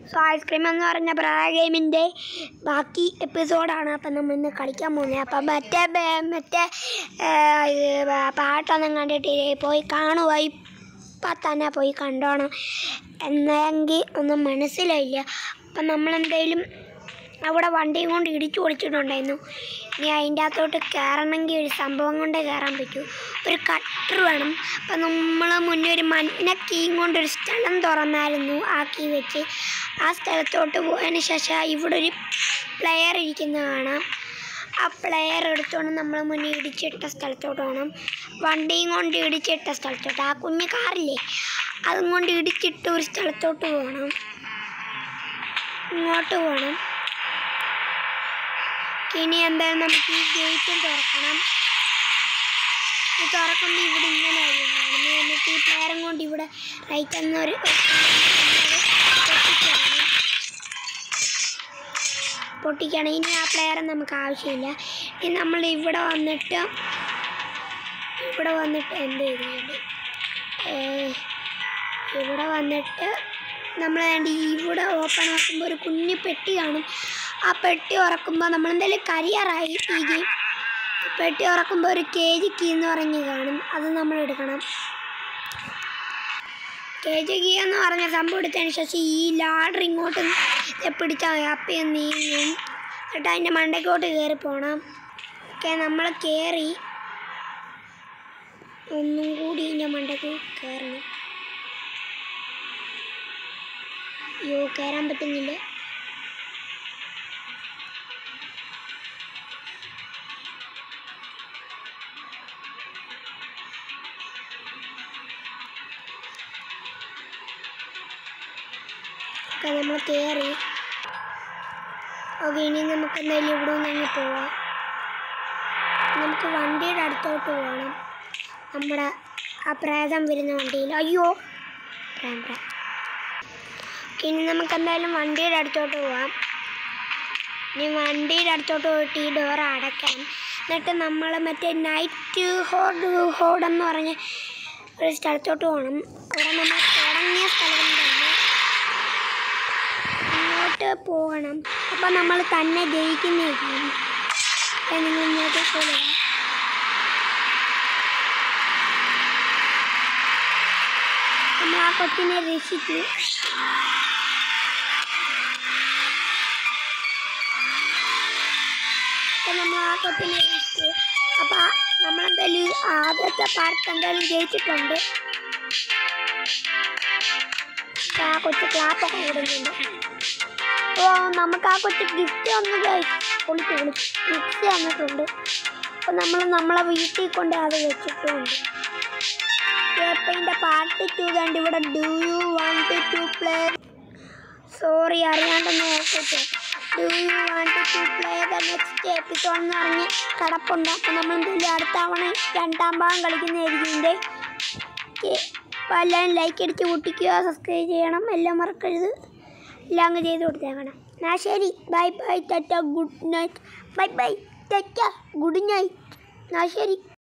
so ice cream എന്ന് പറഞ്ഞ പ്രായ ഗെയിമിൻ്റെ ബാക്കി എപ്പിസോഡാണ് അപ്പം നമ്മൾ ഇന്ന് കളിക്കാൻ പോകുന്നത് അപ്പം മറ്റേ ബേ- മറ്റേ ആ, ഇത് പാട്ടൊന്നും കണ്ടിട്ടില്ലേ പോയി കാണുക ഇപ്പം തന്നെ പോയി കണ്ടോണം എന്നെങ്കിൽ ഒന്നും മനസ്സിലായില്ല അപ്പം നമ്മളെന്തേലും അവിടെ വണ്ടിയും കൊണ്ട് ഇടിച്ചു പൊളിച്ചിട്ടുണ്ടായിരുന്നു ഇനി അതിൻ്റെ അകത്തോട്ട് കയറണമെങ്കിൽ ഒരു സംഭവം കൊണ്ട് കയറാൻ പറ്റൂ ഒരു കട്ടർ വേണം അപ്പം നമ്മൾ മുന്നേ ഒരു മഞ്ഞ കീയും കൊണ്ട് ഒരു സ്ഥലം തുറന്നായിരുന്നു ആ കീ വെച്ച് ആ സ്ഥലത്തോട്ട് പോയതിന് ശേഷം ഇവിടെ ഒരു പ്ലെയർ ഇരിക്കുന്നത് കാണാം ആ പ്ലെയർ എടുത്തുകൊണ്ട് നമ്മൾ മുന്നേ ഇടിച്ചിട്ട സ്ഥലത്തോട്ട് പോകണം വണ്ടിയും കൊണ്ട് ഇടിച്ചിട്ട സ്ഥലത്തോട്ട് ആ കുഞ്ഞു കാറില്ലേ അതും കൊണ്ട് ഇടിച്ചിട്ട് ഒരു സ്ഥലത്തോട്ട് പോകണം ഇങ്ങോട്ട് പോകണം ഇനി എന്തായാലും നമുക്ക് ഈ ഗേറ്റും തുറക്കണം ഇത് തുറക്കുമ്പോൾ ഇവിടെ ഇങ്ങനെ ആയിരുന്നു എന്നിട്ട് ഈ പ്ലെയറും കൊണ്ട് ഇവിടെ റൈറ്റ് എന്നൊരു പൊട്ടിക്കണം പൊട്ടിക്കണം ഇനി ആ പ്ലെയർ നമുക്ക് ആവശ്യമില്ല ഇനി നമ്മൾ ഇവിടെ വന്നിട്ട് ഇവിടെ വന്നിട്ട് എന്ത് ചെയ്യുന്നുണ്ട് ഇവിടെ വന്നിട്ട് നമ്മൾ വേണ്ടി ഇവിടെ ഓപ്പൺ ആക്കുമ്പോൾ ഒരു കുഞ്ഞു പെട്ടി കാണും ആ പെട്ടി ഉറക്കുമ്പോൾ നമ്മൾ എന്തായാലും കരിയറായി ഈ ഗെയിം പെട്ടി ഉറക്കുമ്പോൾ ഒരു കെ ജി കീ എന്ന് പറഞ്ഞ് കാണും അത് നമ്മൾ എടുക്കണം കെ ജി കീ എന്ന് പറഞ്ഞ സംഭവം എടുത്തതിന് ശേഷം ഈ ലാഡർ ഇങ്ങോട്ട് പിടിച്ചാൽ അപ്പി നീങ്ങും എന്നിട്ട് അതിൻ്റെ മണ്ടയ്ക്കോട്ട് കയറി പോകണം ഓക്കെ നമ്മൾ കയറി ഒന്നും കൂടി ഇതിൻ്റെ മണ്ടയ്ക്ക് കയറണം അയ്യോ കയറാൻ പറ്റുന്നില്ല ഒക്കെ നമ്മൾ കയറി ഓക്കെ ഇനി നമുക്ക് എന്തായാലും ഇവിടെ നിന്ന് പോവാം നമുക്ക് വണ്ടിയുടെ അടുത്തോട്ട് പോകണം നമ്മുടെ ആ പ്രേതം വരുന്ന വണ്ടിയിൽ അയ്യോ പ്രേം പ്രേം ഓക്കെ, ഇനി നമുക്ക് എന്തായാലും വണ്ടിയുടെ അടുത്തോട്ട് പോവാം ഇനി വണ്ടിയുടെ അടുത്തോട്ട് പോയിട്ട് ഈ ഡോർ അടയ്ക്കണം എന്നിട്ട് നമ്മൾ മറ്റേ നൈറ്റ് ഹോഡ് ഹോഡെന്ന് പറഞ്ഞ ഒരു സ്ഥലത്തോട്ട് പോകണം അവിടെ നമ്മൾ തുടങ്ങിയ സ്ഥലം തന്നെ ഇങ്ങോട്ട് പോകണം അപ്പം നമ്മൾ തന്നെ ജയിക്കുന്നതായിരിക്കും അപ്പം നിങ്ങൾ ഇങ്ങോട്ട് പോകുക നമ്മൾ ആ കൊച്ചിനെ രക്ഷിച്ചു അപ്പം നമ്മൾ ആ കൊച്ചിനെ രക്ഷിച്ചു അപ്പം നമ്മളെന്തായാലും ആദ്യത്തെ പാർട്ട് എന്തായാലും ജയിച്ചിട്ടുണ്ട് ഇപ്പൊ ആ കൊച്ചു ക്ലാപ്പൊക്കെ ഇടുന്നുണ്ട് ഓ നമുക്ക് ആ കൊച്ചു ഗിഫ്റ്റ് ഒന്ന് പൊളിച്ച് പൊളിച്ച് ഗിഫ്റ്റ് തന്നിട്ടുണ്ട് അപ്പം നമ്മൾ നമ്മളെ വീട്ടിൽ കൊണ്ട് അത് വെച്ചിട്ടുമുണ്ട് കേപ്പയിൻ്റെ പാർട്ട് ടു കണ്ട് ഇവിടെ do you want to play sorry അറിയാണ്ടെന്ന് നോക്കട്ടെ do you want to play the next episode എന്ന് പറഞ്ഞ് കിടപ്പുണ്ട് അപ്പം നമ്മൾ എന്തെങ്കിലും അടുത്ത തവണ രണ്ടാം ഭാഗം കളിക്കുന്നതായിരിക്കും ഇതിൻ്റെ അപ്പോൾ എല്ലാവരും ലൈക്ക് അടിച്ച് പൊട്ടിക്കുക സബ്സ്ക്രൈബ് ചെയ്യണം എല്ലാം മറക്കരുത് എല്ലാം അങ്ങ് ചെയ്ത് കൊടുത്തേക്കണം എന്നാ ശരി bye bye tata good night bye bye tata good night എന്നാ ശരി